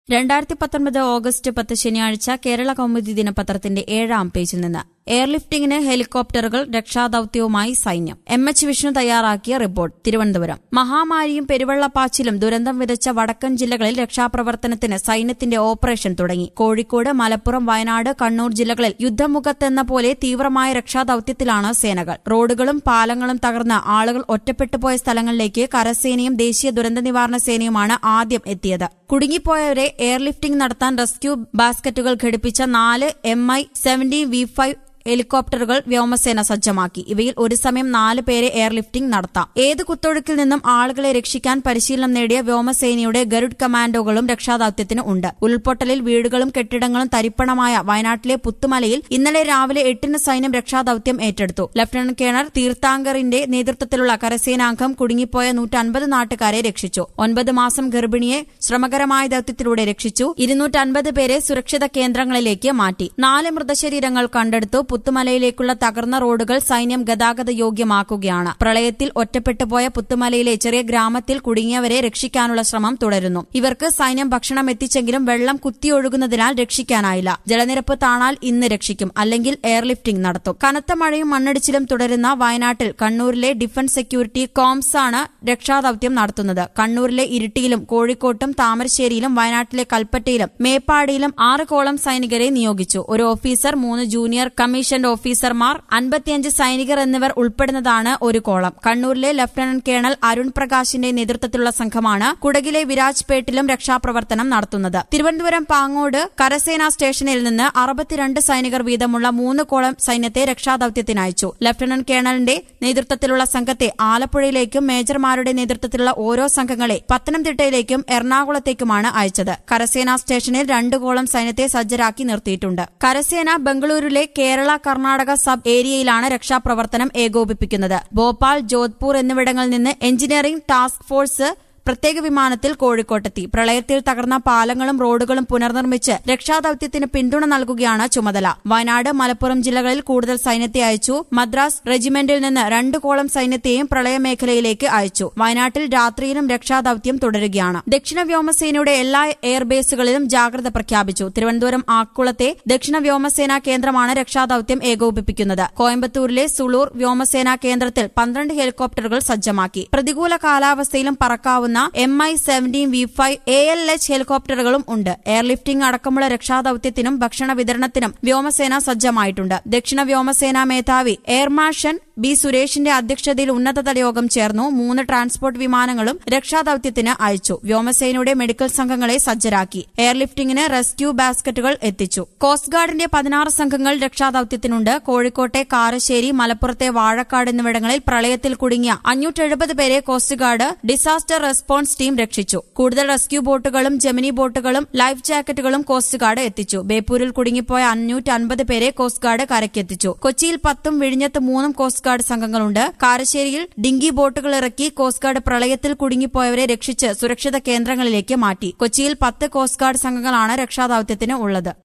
രണ്ടായിരത്തി പത്തൊൻപത് ഓഗസ്റ്റ് പത്ത് ശനിയാഴ്ച കേരള കൗമുദി ദിനപത്രത്തിന്റെ ഏഴാം പേജിൽ നിന്ന് എയർലിഫ്റ്റിംഗിന് ഹെലികോപ്റ്ററുകൾ രക്ഷാദൌത്യവുമായി സൈന്യം എം എച്ച് വിഷ്ണു തയ്യാറാക്കിയ റിപ്പോർട്ട് തിരുവനന്തപുരം മഹാമാരിയും പെരുവെള്ളപ്പാച്ചിലും ദുരന്തം വിതച്ച വടക്കൻ ജില്ലകളിൽ രക്ഷാപ്രവർത്തനത്തിന് സൈന്യത്തിന്റെ ഓപ്പറേഷൻ തുടങ്ങി കോഴിക്കോട് മലപ്പുറം വയനാട് കണ്ണൂർ ജില്ലകളിൽ യുദ്ധമുഖത്തെന്ന പോലെ തീവ്രമായ രക്ഷാദൌത്യത്തിലാണ് സേനകൾ റോഡുകളും പാലങ്ങളും തകർന്ന് ആളുകൾ ഒറ്റപ്പെട്ടുപോയ സ്ഥലങ്ങളിലേക്ക് കരസേനയും ദേശീയ ദുരന്ത നിവാരണ സേനയുമാണ് ആദ്യം എത്തിയത് കുടുങ്ങിപ്പോയവരെ എയർലിഫ്റ്റിംഗ് നടത്താൻ റെസ്ക്യൂ ബാസ്ക്കറ്റുകൾ ഘടിപ്പിച്ച നാല് M I seventy V five ഹെലികോപ്റ്ററുകൾ വ്യോമസേന സജ്ജമാക്കി ഇവയിൽ ഒരു സമയം നാല് പേരെ എയർലിഫ്റ്റിംഗ് നടത്താം ഏത് കുത്തൊഴുക്കിൽ നിന്നും ആളുകളെ രക്ഷിക്കാൻ പരിശീലനം നേടിയ വ്യോമസേനയുടെ ഗരുഡ് കമാൻഡോകളും രക്ഷാദൌത്യത്തിന് ഉണ്ട് ഉരുൾപൊട്ടലിൽ വീടുകളും കെട്ടിടങ്ങളും തരിപ്പണമായ വയനാട്ടിലെ പുത്തുമലയിൽ ഇന്നലെ രാവിലെ എട്ടിന് സൈന്യം രക്ഷാദൌത്യം ഏറ്റെടുത്തു ലഫ്റ്റനന്റ് കേണൽ തീർത്ഥാങ്കറിന്റെ നേതൃത്വത്തിലുള്ള കരസേനാംഗം കുടുങ്ങിപ്പോയ നൂറ്റൻപത് നാട്ടുകാരെ രക്ഷിച്ചു ഒൻപത് മാസം ഗർഭിണിയെ ശ്രമകരമായ ദൌത്യത്തിലൂടെ രക്ഷിച്ചു ഇരുന്നൂറ്റൻപത് പേരെ സുരക്ഷിത കേന്ദ്രങ്ങളിലേക്ക് മാറ്റി നാല് മൃതശരീരങ്ങൾ കണ്ടെടുത്തു പുത്തുമലയിലേക്കുള്ള തകർന്ന റോഡുകൾ സൈന്യം ഗതാഗത യോഗ്യമാക്കുകയാണ് പ്രളയത്തിൽ ഒറ്റപ്പെട്ടുപോയ പുത്തുമലയിലെ ചെറിയ ഗ്രാമത്തിൽ കുടുങ്ങിയവരെ രക്ഷിക്കാനുള്ള ശ്രമം തുടരുന്നു ഇവർക്ക് സൈന്യം ഭക്ഷണം എത്തിച്ചെങ്കിലും വെള്ളം കുത്തിയൊഴുകുന്നതിനാൽ രക്ഷിക്കാനായില്ല ജലനിരപ്പ് താണാൽ ഇന്ന് രക്ഷിക്കും അല്ലെങ്കിൽ എയർലിഫ്റ്റിംഗ് നടത്തും കനത്ത മഴയും മണ്ണിടിച്ചിലും തുടരുന്ന വയനാട്ടിൽ കണ്ണൂരിലെ ഡിഫൻസ് സെക്യൂരിറ്റി കോംസ് ആണ് രക്ഷാദൌത്യം നടത്തുന്നത് കണ്ണൂരിലെ ഇരിട്ടിയിലും കോഴിക്കോട്ടും താമരശ്ശേരിയിലും വയനാട്ടിലെ കൽപ്പറ്റയിലും മേപ്പാടിയിലും ആറ് കോളം സൈനികരെ നിയോഗിച്ചു ഒരു ഓഫീസർ മൂന്ന് ജൂനിയർ കമ്മീഷൻഡ് ഓഫീസർമാർ അൻപത്തിയഞ്ച് സൈനികർ എന്നിവർ ഉൾപ്പെടുന്നതാണ് ഒരു കോളം കണ്ണൂരിലെ ലഫ്റ്റനന്റ് കേണൽ അരുൺ പ്രകാശിന്റെ നേതൃത്വത്തിലുള്ള സംഘമാണ് കുടകിലെ വിരാജ്പേട്ടിലും രക്ഷാപ്രവർത്തനം നടത്തുന്നത് തിരുവനന്തപുരം പാങ്ങോട് കരസേനാ സ്റ്റേഷനിൽ നിന്ന് അറുപത്തിരണ്ട് സൈനികർ വീതമുള്ള മൂന്ന് കോളം സൈന്യത്തെ രക്ഷാദൌത്യത്തിന് അയച്ചു ലഫ്റ്റനന്റ് കേണലിന്റെ നേതൃത്വത്തിലുള്ള സംഘത്തെ ആലപ്പുഴയിലേക്കും മേജർമാരുടെ നേതൃത്വത്തിലുള്ള ഓരോ സംഘങ്ങളെ പത്തനംതിട്ടയിലേക്കും എറണാകുളത്തേക്കുമാണ് അയച്ചത് കരസേനാ സ്റ്റേഷനിൽ രണ്ട് കോളം സൈന്യത്തെ സജ്ജരാക്കി നിർത്തിയിട്ടുണ്ട് കരസേന ബംഗളൂരുവിലെ കേരള കർണാടക സബ് ഏരിയയിലാണ് രക്ഷാപ്രവർത്തനം ഏകോപിപ്പിക്കുന്നത് ഭോപ്പാൽ ജോധ്പൂർ എന്നിവിടങ്ങളിൽ നിന്ന് എഞ്ചിനീയറിംഗ് ടാസ്ക് ഫോഴ്സ് പ്രത്യേക വിമാനത്തിൽ കോഴിക്കോട്ടെത്തി പ്രളയത്തിൽ തകർന്ന പാലങ്ങളും റോഡുകളും പുനർനിർമ്മിച്ച് രക്ഷാദൌത്യത്തിന് പിന്തുണ നൽകുകയാണ് ചുമതല വയനാട് മലപ്പുറം ജില്ലകളിൽ കൂടുതൽ സൈന്യത്തെ അയച്ചു മദ്രാസ് റെജിമെന്റിൽ നിന്ന് രണ്ട് കോളം സൈന്യത്തെയും പ്രളയമേഖലയിലേക്ക് അയച്ചു വയനാട്ടിൽ രാത്രിയിലും രക്ഷാദൌത്യം തുടരുകയാണ് ദക്ഷിണ വ്യോമസേനയുടെ എല്ലാ എയർബേസുകളിലും ജാഗ്രത പ്രഖ്യാപിച്ചു തിരുവനന്തപുരം ആക്കുളത്തെ ദക്ഷിണ വ്യോമസേനാ കേന്ദ്രമാണ് രക്ഷാദൌത്യം ഏകോപിപ്പിക്കുന്നത് കോയമ്പത്തൂരിലെ സുളൂർ വ്യോമസേനാ കേന്ദ്രത്തിൽ പന്ത്രണ്ട് ഹെലികോപ്റ്ററുകൾ സജ്ജമാക്കി പ്രതികൂല കാലാവസ്ഥയിലും പറക്കാവുന്ന M I seventeen V five A L H ഹെലികോപ്റ്ററുകളും ഉണ്ട് എയർലിഫ്റ്റിംഗ് അടക്കമുള്ള രക്ഷാദൌത്യത്തിനും ഭക്ഷണ വിതരണത്തിനും വ്യോമസേന സജ്ജമായിട്ടുണ്ട് ദക്ഷിണ വ്യോമസേനാ മേധാവി എയർ മാർഷൻ ബി സുരേഷിന്റെ അധ്യക്ഷതയിൽ ഉന്നതതല യോഗം ചേർന്നു മൂന്ന് ട്രാൻസ്പോർട്ട് വിമാനങ്ങളും രക്ഷാദൌത്യത്തിന് അയച്ചു വ്യോമസേനയുടെ മെഡിക്കൽ സംഘങ്ങളെ സജ്ജരാക്കി എയർലിഫ്റ്റിംഗിന് റെസ്ക്യൂ ബാസ്ക്കറ്റുകൾ എത്തിച്ചു കോസ്റ്റ് ഗാർഡിന്റെ പതിനാറ് സംഘങ്ങൾ രക്ഷാദൌത്യത്തിനുണ്ട് കോഴിക്കോട്ടെ കാരശ്ശേരി മലപ്പുറത്തെ വാഴക്കാട് എന്നിവിടങ്ങളിൽ പ്രളയത്തിൽ കുടുങ്ങിയ അഞ്ഞൂറ്റെഴുപത് പേരെ coast guard disaster response team രക്ഷിച്ചു കൂടുതൽ റെസ്ക്യൂ ബോട്ടുകളും ജെമിനി ബോട്ടുകളും ലൈഫ് ജാക്കറ്റുകളും കോസ്റ്റ് ഗാർഡ് എത്തിച്ചു ബേപ്പൂരിൽ കുടുങ്ങിപ്പോയ അഞ്ഞൂറ്റൻപത് പേരെ കോസ്റ്റ് ഗാർഡ് കരയ്ക്കെത്തിച്ചു കൊച്ചിയിൽ പത്തും വിഴിഞ്ഞത്ത് മൂന്നും കോസ്റ്റ് ഗാർഡ് സംഘങ്ങളുണ്ട് കാരശ്ശേരിയിൽ ഡിങ്കി ബോട്ടുകൾ ഇറക്കി കോസ്റ്റ് ഗാർഡ് പ്രളയത്തിൽ കുടുങ്ങിപ്പോയവരെ രക്ഷിച്ച് സുരക്ഷിത കേന്ദ്രങ്ങളിലേക്ക് മാറ്റി കൊച്ചിയിൽ പത്ത് കോസ്റ്റ് ഗാർഡ് സംഘങ്ങളാണ് രക്ഷാദൌത്യത്തിന് ഉള്ളത്